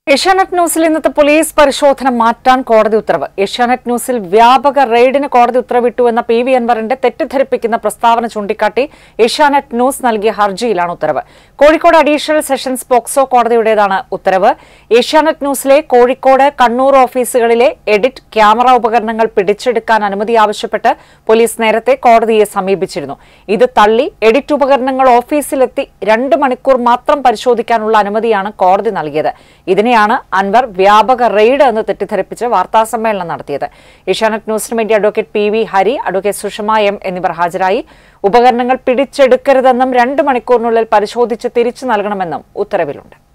ഏഷ്യാനെറ്റ് ന്യൂസിൽ ഇന്നത്തെ പോലീസ് പരിശോധന മാറ്റാൻ കോടതി ഉത്തരവ് ഏഷ്യാനെറ്റ് ന്യൂസിൽ വ്യാപക റെയ്ഡിന് കോടതി ഉത്തരവിട്ടു എന്ന പി വി അൻവറിന്റെ തെറ്റിദ്ധരിപ്പിക്കുന്ന പ്രസ്താവന ചൂണ്ടിക്കാട്ടി ഏഷ്യാനെറ്റ് ന്യൂസ് നൽകിയ ഹർജിയിലാണ് ഉത്തരവ് കോഴിക്കോട് അഡീഷണൽ സെഷൻസ് പോക്സോ കോടതിയുടേതാണ് ഉത്തരവ് ഏഷ്യാനെറ്റ് ന്യൂസിലെ കോഴിക്കോട് കണ്ണൂർ ഓഫീസുകളിലെ എഡിറ്റ് ക്യാമറ ഉപകരണങ്ങൾ പിടിച്ചെടുക്കാൻ അനുമതി ആവശ്യപ്പെട്ട് പോലീസ് നേരത്തെ കോടതിയെ സമീപിച്ചിരുന്നു ഇത് തള്ളി എഡിറ്റ് ഉപകരണങ്ങൾ ഓഫീസിലെത്തി രണ്ട് മണിക്കൂർ മാത്രം പരിശോധിക്കാനുള്ള അനുമതിയാണ് കോടതി നൽകിയത് ഇതിനെയാണ് അൻവർ വ്യാപക റെയ്ഡ് എന്ന് തെറ്റിദ്ധരിപ്പിച്ച് വാർത്താസമ്മേളനം നടത്തിയത് ഏഷ്യാനെറ്റ് ന്യൂസിന് വേണ്ടി advocate P V Hari advocate Sushama M എന്നിവർ ഹാജരായി ഉപകരണങ്ങൾ പിടിച്ചെടുക്കരുതെന്നും രണ്ട് മണിക്കൂറിനുള്ളിൽ പരിശോധിച്ച് തിരിച്ചു നൽകണമെന്നും ഉത്തരവിലുണ്ട്